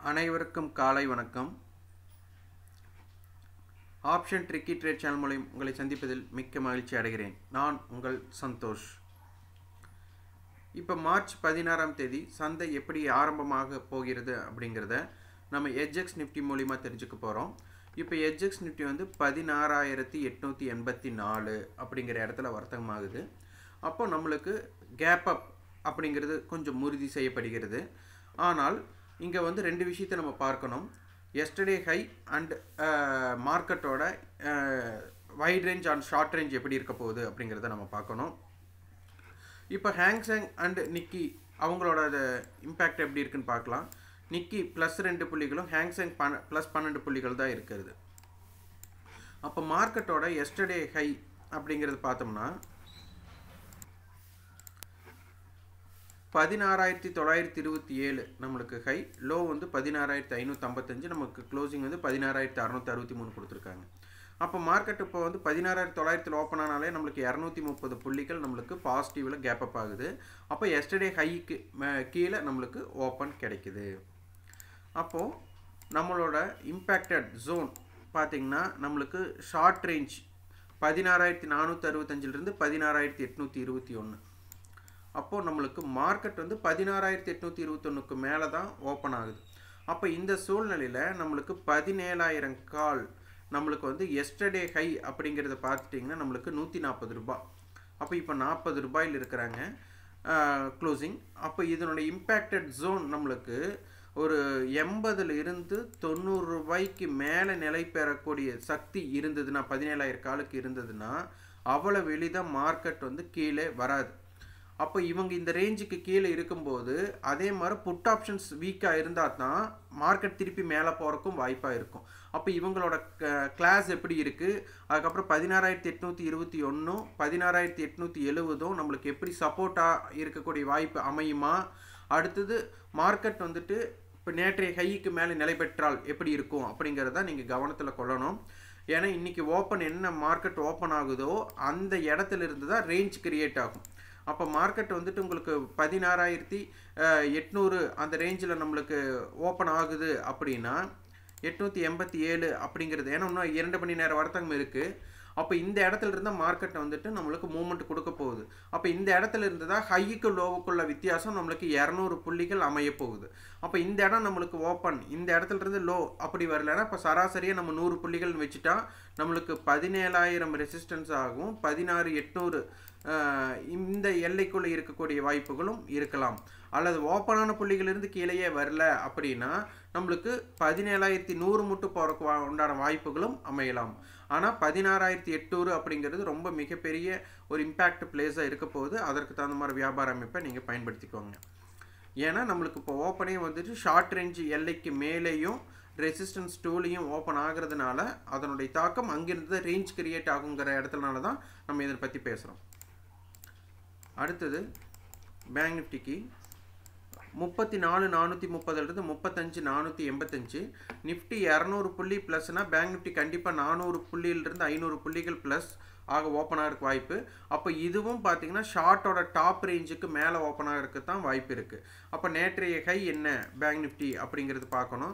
அனைவருக்கும் காலை வணக்கம் ஆப்ஷன் ட்ரிக்கி ட்ரேட் சேனல் மூலம் உங்களை சந்திப்பதில் மிக்க மகிழ்ச்சி அடைகிறேன் நான் உங்கள் சந்தோஷ் இப்போ மார்ச் பதினாறாம் தேதி சந்தை எப்படி ஆரம்பமாக போகிறது அப்படிங்கிறத நம்ம எஜெக்ஸ் நிஃப்டி மூலிமா தெரிஞ்சுக்க போகிறோம் இப்போ எஜெக்ஸ் நிஃப்டி வந்து பதினாறாயிரத்தி எட்நூற்றி எண்பத்தி நாலு அப்படிங்கிற இடத்துல வர்த்தகமாகுது அப்போ நம்மளுக்கு கேப் அப் அப்படிங்கிறது கொஞ்சம் உறுதி செய்யப்படுகிறது ஆனால் இங்கே வந்து ரெண்டு விஷயத்தை நம்ம பார்க்கணும் எஸ்டர்டே ஹை அண்ட் மார்க்கெட்டோட wide range and short range எப்படி இருக்க போகுது அப்படிங்கிறத நம்ம பார்க்கணும் இப்போ ஹேங்ஸேங் அண்ட் நிக்கி அவங்களோட இம்பேக்ட் எப்படி இருக்குன்னு பார்க்கலாம் நிக்கி ப்ளஸ் ரெண்டு புள்ளிகளும் ஹேங்ஸேங் பன ப்ளஸ் பன்னெண்டு புள்ளிகள் தான் இருக்கிறது அப்போ மார்க்கெட்டோட எஸ்டர்டே ஹை அப்படிங்கிறது பார்த்தோம்னா பதினாறாயிரத்தி தொள்ளாயிரத்தி இருபத்தி ஏழு நம்மளுக்கு ஹை லோ வந்து பதினாறாயிரத்தி ஐநூற்றி ஐம்பத்தஞ்சு நமக்கு க்ளோசிங் வந்து பதினாறாயிரத்தி அறநூற்றி அறுபத்தி மூணு கொடுத்துருக்காங்க அப்போ மார்க்கெட் இப்போ வந்து பதினாறாயிரத்தி தொள்ளாயிரத்தில் ஓப்பன் ஆனாலே நம்மளுக்கு இரநூத்தி முப்பது புள்ளிகள் நம்மளுக்கு பாசிட்டிவில் கேப் அப் ஆகுது அப்போ எஸ்டர்டே ஹைக்கு கீழே நம்மளுக்கு ஓப்பன் கிடைக்குது அப்போது நம்மளோட இம்பேக்டட் ஜோன் பார்த்திங்கன்னா நம்மளுக்கு ஷார்ட் ரேஞ்ச் பதினாறாயிரத்தி நானூற்றி அறுபத்தஞ்சிலிருந்து பதினாறாயிரத்தி எட்நூற்றி இருபத்தி ஒன்று அப்போது நம்மளுக்கு மார்க்கெட் வந்து பதினாறாயிரத்தி எட்நூற்றி இருபத்தொன்னுக்கு மேலே தான் ஓப்பன் ஆகுது அப்போ இந்த சூழ்நிலையில் நம்மளுக்கு பதினேழாயிரம் கால் நம்மளுக்கு வந்து எஸ்டர்டே ஹை அப்படிங்கிறத பார்த்துட்டிங்கன்னா நம்மளுக்கு நூற்றி நாற்பது ரூபாய் அப்போ இப்போ நாற்பது ரூபாயில் இருக்கிறாங்க க்ளோசிங் அப்போ இதனுடைய இம்பேக்டட் ஜோன் நம்மளுக்கு ஒரு எண்பதுல இருந்து தொண்ணூறு ரூபாய்க்கு மேலே நிலை பெறக்கூடிய சக்தி இருந்ததுன்னா பதினேழாயிரம் காலுக்கு இருந்ததுன்னா அவ்வளோ எளிதாக மார்க்கெட் வந்து கீழே வராது அப்போ இவங்க இந்த ரேஞ்சுக்கு கீழே இருக்கும்போது அதே மாதிரி புட் ஆப்ஷன்ஸ் வீக்காக இருந்தால் தான் மார்க்கெட் திருப்பி மேலே போகிறக்கும் வாய்ப்பாக இருக்கும் அப்போ இவங்களோட கிளாஸ் எப்படி இருக்குது அதுக்கப்புறம் பதினாறாயிரத்தி எட்நூற்றி இருபத்தி ஒன்றும் பதினாறாயிரத்தி எட்நூற்றி எழுபதும் நம்மளுக்கு எப்படி சப்போர்ட்டாக இருக்கக்கூடிய வாய்ப்பு அமையுமா அடுத்தது மார்க்கெட் வந்துட்டு இப்போ நேற்றைய ஹைக்கு மேலே நிலை பெற்றால் எப்படி இருக்கும் அப்படிங்கிறத நீங்கள் கவனத்தில் கொள்ளணும் ஏன்னா இன்றைக்கி ஓப்பன் என்ன மார்க்கெட் ஓப்பன் ஆகுதோ அந்த இடத்துல இருந்து தான் ரேஞ்ச் கிரியேட் ஆகும் அப்போ மார்க்கெட் வந்துட்டு உங்களுக்கு பதினாறாயிரத்தி எட்நூறு அந்த ரேஞ்சில் நம்மளுக்கு ஓப்பன் ஆகுது அப்படின்னா எட்நூற்றி எண்பத்தி ஏழு அப்படிங்கிறது ஏன்னா இன்னும் இரண்டு மணி நேரம் வர்த்தகம் இருக்குது அப்போ இந்த இடத்துல இருந்தால் மார்க்கெட் வந்துட்டு நம்மளுக்கு மூமெண்ட் கொடுக்க போகுது அப்போ இந்த இடத்துல இருந்து தான் ஹைக்கு லோவுக்குள்ள வித்தியாசம் நம்மளுக்கு இரநூறு புள்ளிகள் அமைய போகுது அப்போ இந்த இடம் நம்மளுக்கு ஓப்பன் இந்த இடத்துல இருந்து லோ அப்படி வரலன்னா இப்போ சராசரியாக நம்ம நூறு புள்ளிகள் வச்சுட்டா நம்மளுக்கு பதினேழாயிரம் ரெசிஸ்டன்ஸ் ஆகும் பதினாறு எட்நூறு இந்த எல்லைக்குள்ளே இருக்கக்கூடிய வாய்ப்புகளும் இருக்கலாம் அல்லது ஓப்பனான புள்ளிகளிலிருந்து கீழேயே வரல அப்படின்னா நம்மளுக்கு பதினேழாயிரத்தி நூறு முட்டு போகிறக்கு உண்டான வாய்ப்புகளும் அமையலாம் ஆனால் பதினாறாயிரத்தி எட்நூறு அப்படிங்கிறது ரொம்ப மிகப்பெரிய ஒரு இம்பேக்ட் பிளேஸாக இருக்க போகுது அதற்கு தகுந்த மாதிரி வியாபார அமைப்பை நீங்கள் பயன்படுத்திக்கோங்க ஏன்னா நம்மளுக்கு இப்போ ஓப்பனே வந்துட்டு ஷார்ட் ரேஞ்சு எல்லைக்கு மேலேயும் ரெசிஸ்டன்ஸ் டூலையும் ஓப்பன் ஆகிறதுனால அதனுடைய தாக்கம் அங்கிருந்து ரேஞ்ச் கிரியேட் ஆகுங்கிற இடத்துலனால தான் நம்ம இதை பற்றி பேசுகிறோம் அடுத்தது பேங்க் நிஃப்டிக்கு முப்பத்தி நாலு நானூற்றி முப்பதுலேருந்து முப்பத்தஞ்சு நானூற்றி எண்பத்தஞ்சு நிஃப்டி இரநூறு புள்ளி ப்ளஸ்னால் பேங்க் நிஃப்டி கண்டிப்பாக நானூறு புள்ளியிலிருந்து ஐநூறு புள்ளிகள் ப்ளஸ் ஆக ஓப்பன் ஆகிறதுக்கு வாய்ப்பு அப்போ இதுவும் பார்த்தீங்கன்னா ஷார்ட்டோட டாப் ரேஞ்சுக்கு மேலே ஓப்பன் ஆகிறதுக்கு தான் வாய்ப்பு இருக்குது அப்போ நேற்றைய ஹை என்ன பேங்க் நிஃப்டி அப்படிங்கிறது பார்க்கணும்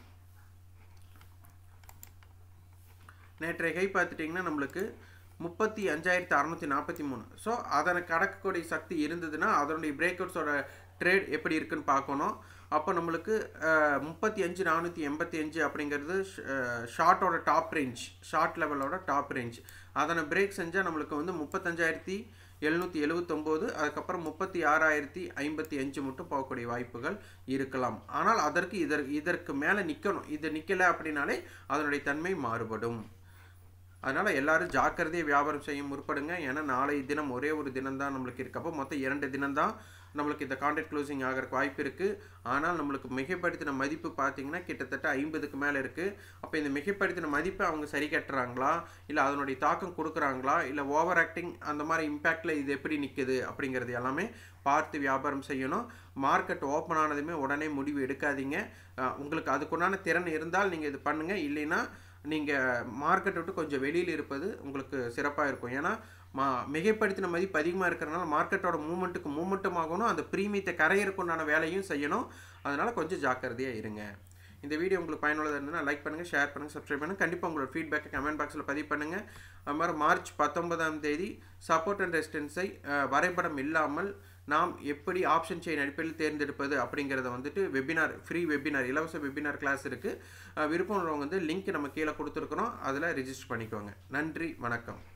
நேற்றைய ஹை பார்த்துட்டிங்கன்னா நம்மளுக்கு முப்பத்தி அஞ்சாயிரத்தி அறநூற்றி நாற்பத்தி மூணு ஸோ அதனை கடக்கக்கூடிய சக்தி இருந்ததுன்னா அதனுடைய பிரேக் அவுட்ஸோட ட்ரேட் எப்படி இருக்குன்னு பார்க்கணும் அப்போ நம்மளுக்கு முப்பத்தி அஞ்சு நானூற்றி எண்பத்தி அஞ்சு அப்படிங்கிறது ஷார்ட்டோட டாப் ரேஞ்ச் ஷார்ட் லெவலோட டாப் ரேஞ்ச் அதனை பிரேக் செஞ்சால் நம்மளுக்கு வந்து முப்பத்தஞ்சாயிரத்தி எழுநூற்றி எழுபத்தொம்போது அதுக்கப்புறம் முப்பத்தி ஆறாயிரத்தி ஐம்பத்தி அஞ்சு மட்டும் போகக்கூடிய வாய்ப்புகள் இருக்கலாம் ஆனால் அதற்கு இதற்கு இதற்கு மேலே நிற்கணும் இது நிற்கலை அப்படின்னாலே அதனுடைய தன்மை மாறுபடும் அதனால் எல்லோரும் ஜாக்கிரதையை வியாபாரம் செய்ய முற்படுங்க ஏன்னா நாளை தினம் ஒரே ஒரு தினம் தான் நம்மளுக்கு இருக்கப்போ மொத்தம் இரண்டு தினம் தான் நம்மளுக்கு இந்த கான்ட்ராக்ட் க்ளோசிங் ஆகிறதுக்கு வாய்ப்பு இருக்குது ஆனால் நம்மளுக்கு மிகைப்படுத்தின மதிப்பு பார்த்திங்கன்னா கிட்டத்தட்ட ஐம்பதுக்கு மேலே இருக்குது அப்போ இந்த மிகைப்படுத்தின மதிப்பை அவங்க சரி கட்டுறாங்களா இல்லை அதனுடைய தாக்கம் கொடுக்குறாங்களா இல்லை ஓவர் ஆக்டிங் அந்த மாதிரி இம்பேக்டில் இது எப்படி நிற்குது அப்படிங்கிறது எல்லாமே பார்த்து வியாபாரம் செய்யணும் மார்க்கெட் ஓப்பன் ஆனதுமே உடனே முடிவு எடுக்காதீங்க உங்களுக்கு அதுக்குண்டான திறன் இருந்தால் நீங்கள் இது பண்ணுங்கள் இல்லைன்னா நீங்கள் மார்க்கெட்டை விட்டு கொஞ்சம் வெளியில் இருப்பது உங்களுக்கு சிறப்பாக இருக்கும் ஏன்னா மா மிகைப்படுத்தின மதிப்பு அதிகமாக இருக்கிறனால மார்க்கெட்டோட மூமெண்ட்டுக்கு மூமெண்ட்டும் ஆகணும் அந்த ப்ரீமியத்தை கரையிறக்குண்டான வேலையும் செய்யணும் அதனால் கொஞ்சம் ஜாக்கிரதையாக இருங்க இந்த வீடியோ உங்களுக்கு பயனுள்ளதாக இருந்ததுன்னா லைக் பண்ணுங்கள் ஷேர் பண்ணுங்கள் சப்ஸ்கிரைப் பண்ணுங்கள் கண்டிப்பாக உங்களோட ஃபீட்பேக்கை கமெண்ட் பாக்ஸில் பதிவு பண்ணுங்கள் அது மாதிரி மார்ச் பத்தொன்பதாம் தேதி சப்போர்ட் அண்ட் ரெசிஸ்டன்ஸை வரைபடம் இல்லாமல் நாம் எப்படி ஆப்ஷன் செயின் அடிப்படையில் தேர்ந்தெடுப்பது அப்படிங்கிறத வந்துட்டு வெபினார் ஃப்ரீ வெபினார் இலவச வெபினார் கிளாஸ் இருக்குது விருப்பம் உள்ளவங்க வந்து லிங்க் நம்ம கீழே கொடுத்துருக்குறோம் அதில் ரிஜிஸ்டர் பண்ணிக்கோங்க நன்றி வணக்கம்